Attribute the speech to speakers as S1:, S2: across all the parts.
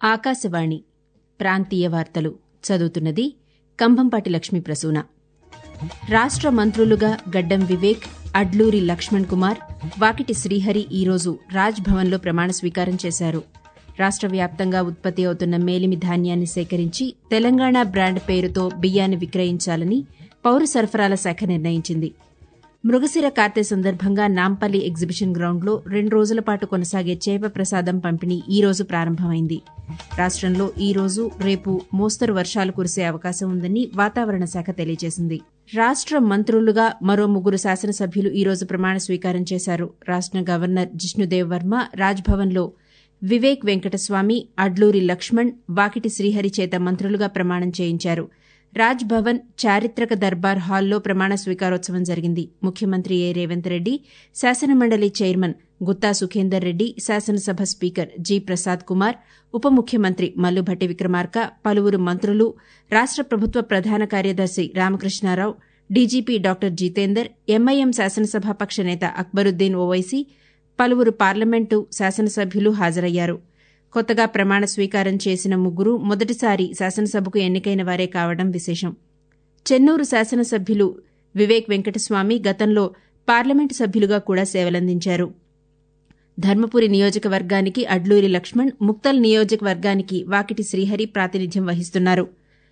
S1: ఆకాశవాణి ప్రాంతీయ వార్తలు చదువుతున్నది కంభంపాటి లక్ష్మీ ప్రసూన రాష్ట్ర మంత్రులుగా గడ్డం వివేక్ అడ్లూరి లక్ష్మణ్ కుమార్ వాకిటి శ్రీహరి ఈరోజు రాజ్ భవన్లో ప్రమాణ స్వీకారం చేశారు రాష్ట్ర వ్యాప్తంగా ఉత్పత్తి అవుతున్న మేలిమి ధాన్యాన్ని సేకరించి తెలంగాణ బ్రాండ్ పేరుతో బియ్యాన్ని విక్రయించాలని పౌర సరఫరాల శాఖ నిర్ణయించింది మృగశిర కార్తె సందర్భంగా నాంపల్లి ఎగ్జిబిషన్ గ్రౌండ్లో రెండు రోజుల పాటు కొనసాగే చేప ప్రసాదం పంపిణీ ఈ రోజు ప్రారంభమైంది రాష్టంలో ఈ రోజు రేపు మోస్తరు వర్షాలు కురిసే అవకాశం ఉందని వాతావరణ శాఖ తెలియజేసింది రాష్ట్ర మంత్రులుగా మరో ముగ్గురు శాసనసభ్యులు ఈ రోజు ప్రమాణ స్వీకారం చేశారు రాష్ట్ర గవర్నర్ జిష్ణుదేవ్ వర్మ రాజ్భవన్లో వివేక్ వెంకటస్వామి అడ్లూరి లక్ష్మణ్ వాకిటి శ్రీహరి చేత మంత్రులుగా ప్రమాణం చేయించారు రాజ్ భవన్ చారిత్రక దర్బార్ హాల్లో ప్రమాణ స్వీకారోత్సవం జరిగింది ముఖ్యమంత్రి ఏ రేవంత్ రెడ్డి శాసనమండలి చైర్మన్ గుత్తా సుఖేందర్ రెడ్డి శాసనసభ స్పీకర్ జి ప్రసాద్ కుమార్ ఉప ముఖ్యమంత్రి మల్లుభట్టి విక్రమార్క పలువురు మంత్రులు రాష్ట ప్రభుత్వ ప్రధాన కార్యదర్శి Ramakrishna Rao DGP doctor Jitender MIM శాసనసభాపక్ష నేత అక్బరుద్దీన్ ఓవైసీ పలువురు పార్లమెంటు శాసనసభ్యులు హాజరయ్యారు కొత్తగా ప్రమాణ స్వీకారం చేసిన ముగ్గురు మొదటిసారి శాసనసభకు ఎన్నికైన వారే కావడం విశేషం చెన్నూరు శాసనసభ్యులు వివేక్ వెంకటస్వామి గతంలో పార్లమెంటు సభ్యులుగా కూడా సేవలందించారు ధర్మపురి నియోజకవర్గానికి అడ్లూరి లక్ష్మణ్ ముక్తల్ నియోజకవర్గానికి వాకిటి శ్రీహరి ప్రాతినిధ్యం వహిస్తున్నారు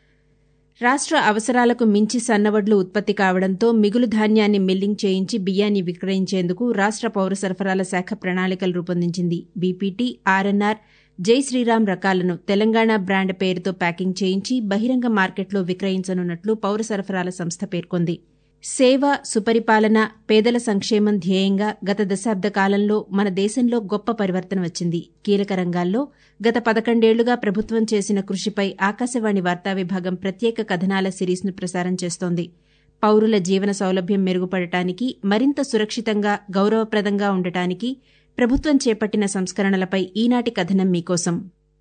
S1: రాష్ట్ర అవసరాలకు మించి సన్నవడ్లు ఉత్పత్తి కావడంతో మిగులు ధాన్యాన్ని మిల్లింగ్ చేయించి బియ్యాన్ని విక్రయించేందుకు రాష్ట్ర పౌర సరఫరాల శాఖ ప్రణాళికలు రూపొందించింది బీపీటీ ఆర్ఎన్ఆర్ జై శ్రీరామ్ రకాలను తెలంగాణ బ్రాండ్ పేరుతో ప్యాకింగ్ చేయించి బహిరంగ మార్కెట్లో విక్రయించనున్నట్లు పౌర సరఫరాల సంస్థ పేర్కొంది సేవ సుపరిపాలన పేదల సంక్షేమం ధ్యేయంగా గత దశాబ్ద కాలంలో మన దేశంలో గొప్ప పరివర్తన వచ్చింది కీలక రంగాల్లో గత పదకొండేళ్లుగా ప్రభుత్వం చేసిన కృషిపై ఆకాశవాణి వార్తా విభాగం ప్రత్యేక కథనాల సిరీస్ను ప్రసారం చేస్తోంది పౌరుల జీవన సౌలభ్యం మెరుగుపడటానికి మరింత సురక్షితంగా గౌరవప్రదంగా ఉండటానికి ప్రభుత్వం చేపట్టిన సంస్కరణలపై ఈనాటి కథనం మీకోసం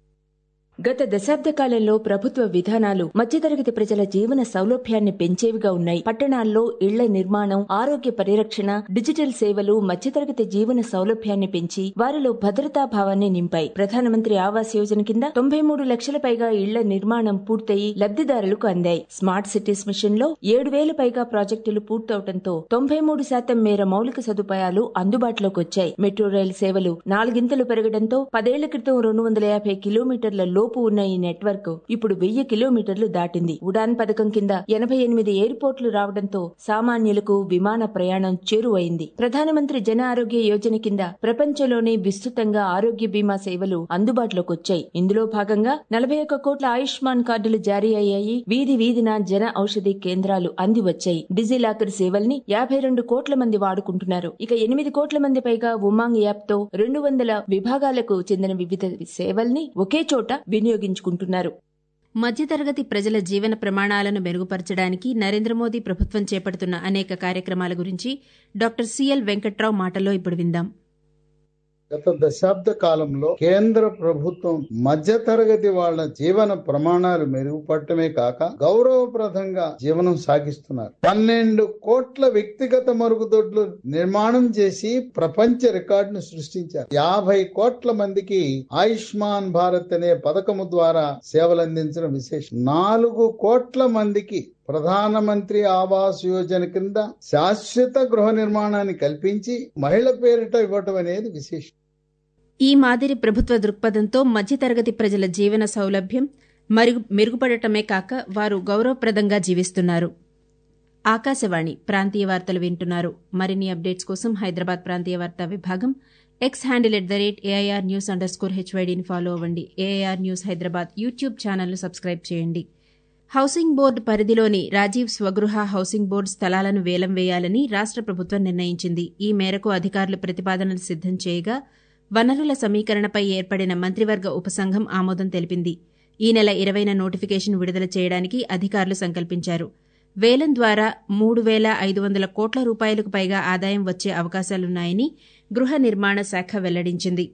S2: గత దశాబ్ద కాలంలో ప్రభుత్వ విధానాలు మధ్యతరగతి ప్రజల జీవన సౌలభ్యాన్ని పెంచేవిగా ఉన్నాయి పట్టణాల్లో ఇళ్ల నిర్మాణం ఆరోగ్య పరిరక్షణ డిజిటల్ సేవలు మధ్యతరగతి జీవన సౌలభ్యాన్ని పెంచి వారిలో భద్రతా భావాన్ని నింపాయి ప్రధానమంత్రి ఆవాస్ యోజన కింద తొంభై మూడు లక్షల పైగా ఇళ్ల నిర్మాణం పూర్తయి లబ్దిదారులకు అందాయి స్మార్ట్ సిటీస్ మిషన్ లో ఏడు వేల పైగా ప్రాజెక్టులు పూర్తవడంతో తొంభై మూడు శాతం మేర మౌలిక సదుపాయాలు అందుబాటులోకి వచ్చాయి మెట్రో రైలు సేవలు నాలుగింతలు పెరగడంతో పదేళ్ల క్రితం రెండు వందల యాభై కిలోమీటర్ల లోపు ఉన్న ఈ నెట్వర్క్ ఇప్పుడు వెయ్యి కిలోమీటర్లు దాటింది ఉడాన్ పథకం కింద ఎనభై ఎనిమిది ఎయిర్పోర్టులు రావడంతో సామాన్యులకు విమాన ప్రయాణం చేరువైంది ప్రధానమంత్రి జన ఆరోగ్య యోజన కింద ప్రపంచంలోనే విస్తృతంగా ఆరోగ్య బీమా సేవలు అందుబాటులోకి వచ్చాయి ఇందులో భాగంగా నలభై ఒక్క కోట్ల ఆయుష్మాన్ కార్డులు జారీ అయ్యాయి వీధి వీధిన జన ఔషధి కేంద్రాలు అంది వచ్చాయి డిజిలాకర్ సేవల్ని యాభై రెండు కోట్ల మంది వాడుకుంటున్నారు ఇక ఎనిమిది కోట్ల మంది పైగా ఉమాంగ్ యాప్ తో రెండు వందల విభాగాలకు చెందిన వివిధ సేవల్ని ఒకే చోట వినియోగించుకుంటున్నారు
S1: మధ్యతరగతి ప్రజల జీవన ప్రమాణాలను మెరుగుపరచడానికి నరేంద్ర మోదీ ప్రభుత్వం చేపడుతున్న అనేక కార్యక్రమాల గురించి డాక్టర్ సిఎల్ వెంకట్రావు మాటల్లో ఇప్పుడు విందాం
S3: గత దశాబ్ద కాలంలో కేంద్ర ప్రభుత్వం మధ్య తరగతి వాళ్ల జీవన ప్రమాణాలు మెరుగుపడటమే కాక గౌరవప్రదంగా జీవనం సాగిస్తున్నారు పన్నెండు కోట్ల వ్యక్తిగత మరుగుదొడ్లు నిర్మాణం చేసి ప్రపంచ రికార్డును సృష్టించారు యాభై కోట్ల మందికి ఆయుష్మాన్ భారత్ అనే పథకము ద్వారా సేవలు అందించడం విశేషం నాలుగు కోట్ల మందికి ప్రధానమంత్రి ఆవాస్ యోజన కింద శాశ్వత గృహ నిర్మాణాన్ని కల్పించి మహిళ పేరిట ఇవ్వటం అనేది విశేషం
S1: ఈ మాదిరి ప్రభుత్వ దృక్పథంతో మధ్యతరగతి ప్రజల జీవన సౌలభ్యం మరుగు మెరుగుపడటమే కాక వారు గౌరవప్రదంగా జీవిస్తున్నారు ఆకాశవాణి ప్రాంతీయ వార్తలు వింటున్నారు మరిన్ని అప్డేట్స్ కోసం హైదరాబాద్ ప్రాంతీయ వార్తా విభాగం X handle at the rate AIR news underscore హెచ్వైడీని ఫాలో అవ్వండి ఏఐఆర్ న్యూస్ హైదరాబాద్ యూట్యూబ్ ఛానల్ను సబ్స్క్రైబ్ చేయండి హౌసింగ్ బోర్డు పరిధిలోని రాజీవ్ స్వగృహ హౌసింగ్ బోర్డు స్థలాలను వేలం వేయాలని రాష్ట ప్రభుత్వం నిర్ణయించింది ఈ మేరకు అధికారులు ప్రతిపాదనలు సిద్దం చేయగా వనరుల సమీకరణపై ఏర్పడిన మంత్రివర్గ ఉపసంఘం ఆమోదం తెలిపింది ఈ నెల ఇరవైన నోటిఫికేషన్ విడుదల చేయడానికి అధికారులు సంకల్పించారు వేలం ద్వారా మూడు వేల ఐదు వందల కోట్ల రూపాయలకు పైగా ఆదాయం వచ్చే అవకాశాలున్నాయని గృహ నిర్మాణ శాఖ వెల్లడించింది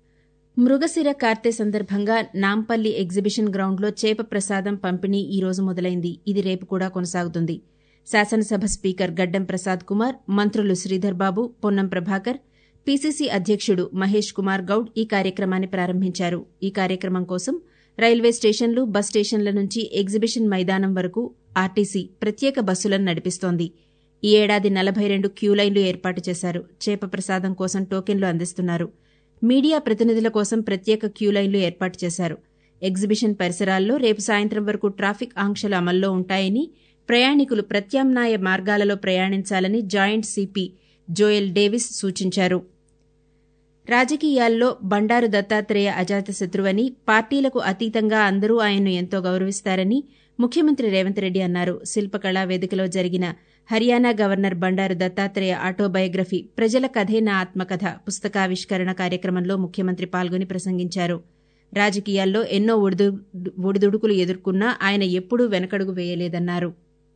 S1: మృగశిర కార్తె సందర్భంగా నాంపల్లి ఎగ్జిబిషన్ గ్రౌండ్లో చేప ప్రసాదం పంపిణీ ఈ రోజు మొదలైంది ఇది రేపు కూడా కొనసాగుతుంది శాసనసభ స్పీకర్ గడ్డం ప్రసాద్ కుమార్ మంత్రులు శ్రీధర్ బాబు పొన్నం ప్రభాకర్ పీసీసీ అధ్యక్షుడు మహేష్ కుమార్ గౌడ్ ఈ కార్యక్రమాన్ని ప్రారంభించారు ఈ కార్యక్రమం కోసం రైల్వే స్టేషన్లు బస్ స్టేషన్ల నుంచి ఎగ్జిబిషన్ మైదానం వరకు ఆర్టీసీ ప్రత్యేక బస్సులను నడిపిస్తోంది ఈ ఏడాది నలభై రెండు క్యూలైన్లు ఏర్పాటు చేశారు చేప ప్రసాదం కోసం టోకెన్లు అందిస్తున్నారు మీడియా ప్రతినిధుల కోసం ప్రత్యేక క్యూలైన్లు ఏర్పాటు చేశారు ఎగ్జిబిషన్ పరిసరాల్లో రేపు సాయంత్రం వరకు ట్రాఫిక్ ఆంక్షలు అమల్లో ఉంటాయని ప్రయాణికులు ప్రత్యామ్నాయ మార్గాలలో ప్రయాణించాలని జాయింట్ సిపి జోయల్ డేవిస్ సూచించారు రాజకీయాల్లో బండారు దత్తాత్రేయ అజాతశత్రువని పార్టీలకు అతీతంగా అందరూ ఆయన్ను ఎంతో గౌరవిస్తారని ముఖ్యమంత్రి రేవంత్ రెడ్డి అన్నారు శిల్పకళా వేదికలో జరిగిన హర్యానా గవర్నర్ బండారు దత్తాత్రేయ ఆటోబయోగ్రఫీ ప్రజల కథే నా ఆత్మకథ పుస్తకావిష్కరణ కార్యక్రమంలో ముఖ్యమంత్రి పాల్గొని ప్రసంగించారు రాజకీయాల్లో ఎన్నో ఒడిదుడుకులు ఎదుర్కొన్నా ఆయన ఎప్పుడూ వెనకడుగు వేయలేదన్నారు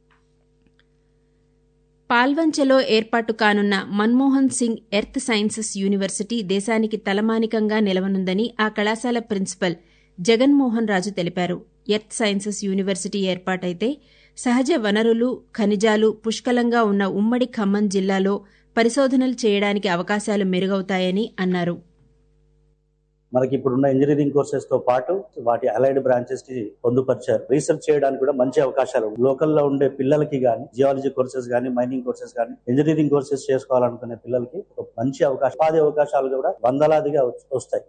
S1: పాల్వంచలో ఏర్పాటు కానున్న Manmohan Singh earth sciences university దేశానికి తలమానికంగా నిలవనుందని ఆ కళాశాల ప్రిన్సిపల్ జగన్మోహన్ రాజు తెలిపారు ఎర్త్ సైన్సెస్ యూనివర్సిటీ ఏర్పాటైతే సహజ వనరులు ఖనిజాలు పుష్కలంగా ఉన్న ఉమ్మడి ఖమ్మం జిల్లాలో పరిశోధనలు చేయడానికి అవకాశాలు మెరుగవుతాయని అన్నారు
S4: మనకి ఇప్పుడున్న ఇంజనీరింగ్ కోర్సెస్ తో పాటు వాటి అలైడ్ బ్రాంచెస్ కి పొందుపరిచారు రీసెర్చ్ చేయడానికి కూడా మంచి అవకాశాలు లోకల్ లో ఉండే పిల్లలకి గానీ జియాలజీ కోర్సెస్ గానీ మైనింగ్ కోర్సెస్ గానీ ఇంజనీరింగ్ కోర్సెస్ చేసుకోవాలనుకునే పిల్లలకి ఒక మంచి అవకాశం ఉపాధి అవకాశాలు కూడా వందలాదిగా వస్తాయి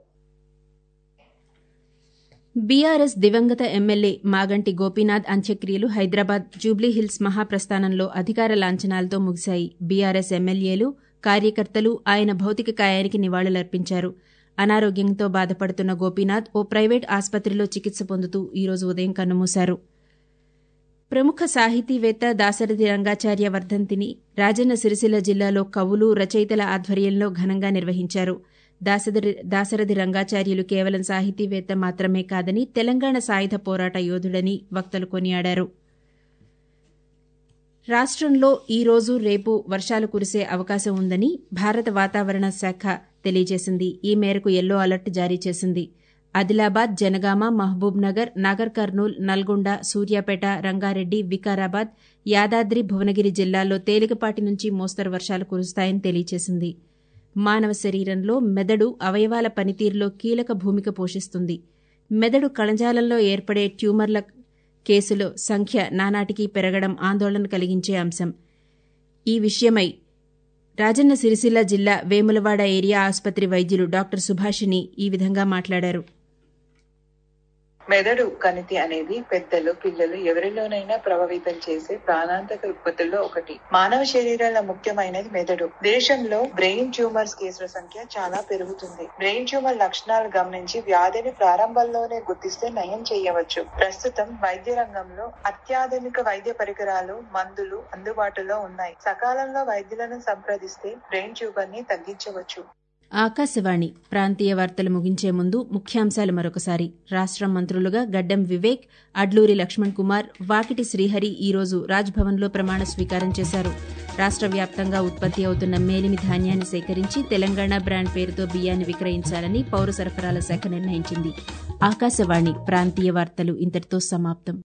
S1: బీఆర్ఎస్ దివంగత ఎమ్మెల్యే మాగంటి గోపీనాథ్ అంత్యక్రియలు హైదరాబాద్ జూబ్లీహిల్స్ మహాప్రస్థానంలో అధికార లాంఛనాలతో ముగిశాయి బీఆర్ఎస్ ఎమ్మెల్యేలు కార్యకర్తలు ఆయన భౌతిక కాయానికి నివాళులర్పించారు అనారోగ్యంతో బాధపడుతున్న గోపీనాథ్ ఓ ప్రైవేట్ ఆసుపత్రిలో చికిత్స పొందుతూ ఈరోజు ఉదయం కన్నుమూశారు ప్రముఖ సాహితీవేత్త దాశరథి రంగాచార్య వర్ధంతిని రాజన్న సిరిసిల్ల జిల్లాలో కవులు రచయితల ఆధ్వర్యంలో ఘనంగా నిర్వహించారు దాశరథి రంగాచార్యులు కేవలం సాహితీవేత్త మాత్రమే కాదని తెలంగాణ సాయుధ పోరాట యోధుడని వక్తలు కొనియాడారు రాష్టంలో ఈ రోజు రేపు వర్షాలు కురిసే అవకాశం ఉందని భారత వాతావరణ శాఖ తెలియజేసింది ఈ మేరకు ఎల్లో అలర్ట్ జారీ చేసింది ఆదిలాబాద్ జనగామ మహబూబ్ నగర్ నాగర్ కర్నూల్ నల్గొండ సూర్యాపేట రంగారెడ్డి వికారాబాద్ యాదాద్రి భువనగిరి జిల్లాల్లో తేలికపాటి నుంచి మోస్తరు వర్షాలు కురుస్తాయని తెలియజేసింది మానవ శరీరంలో మెదడు అవయవాల పనితీరులో కీలక భూమిక పోషిస్తుంది మెదడు కణజాలంలో ఏర్పడే ట్యూమర్ల కేసుల సంఖ్య నానాటికి పెరగడం ఆందోళన కలిగించే అంశం ఈ విషయమై రాజన్న సిరిసిల్ల జిల్లా వేములవాడ ఏరియా ఆసుపత్రి వైద్యులు డాక్టర్ సుభాషిణి ఈ విధంగా మాట్లాడారు
S5: మెదడు కణితి అనేది పెద్దలు పిల్లలు ఎవరిలోనైనా ప్రభావితం చేసే ప్రాణాంతక ఉత్పత్తుల్లో ఒకటి మానవ శరీరంలో ముఖ్యమైనది మెదడు దేశంలో బ్రెయిన్ ట్యూమర్స్ కేసుల సంఖ్య చాలా పెరుగుతుంది బ్రెయిన్ ట్యూమర్ లక్షణాలు గమనించి వ్యాధిని ప్రారంభంలోనే గుర్తిస్తే నయం చేయవచ్చు ప్రస్తుతం వైద్య రంగంలో అత్యాధునిక వైద్య పరికరాలు మందులు అందుబాటులో ఉన్నాయి సకాలంలో వైద్యులను సంప్రదిస్తే బ్రెయిన్ ట్యూమర్ ని తగ్గించవచ్చు
S1: ఆకాశవాణి ప్రాంతీయ వార్తలు ముగించే ముందు ముఖ్యాంశాలు మరొకసారి రాష్ట్ర మంత్రులుగా గడ్డం వివేక్ అడ్లూరి లక్ష్మణ్ కుమార్ వాకిటి శ్రీహరి ఈరోజు రాజ్భవన్లో ప్రమాణ స్వీకారం చేశారు రాష్ట్ర వ్యాప్తంగా ఉత్పత్తి అవుతున్న మేలిమి ధాన్యాన్ని సేకరించి తెలంగాణ బ్రాండ్ పేరుతో బియ్యాన్ని విక్రయించాలని పౌర సరఫరాల శాఖ నిర్ణయించింది ఆకాశవాణి ప్రాంతీయ వార్తలు ఇంతటితో సమాప్తం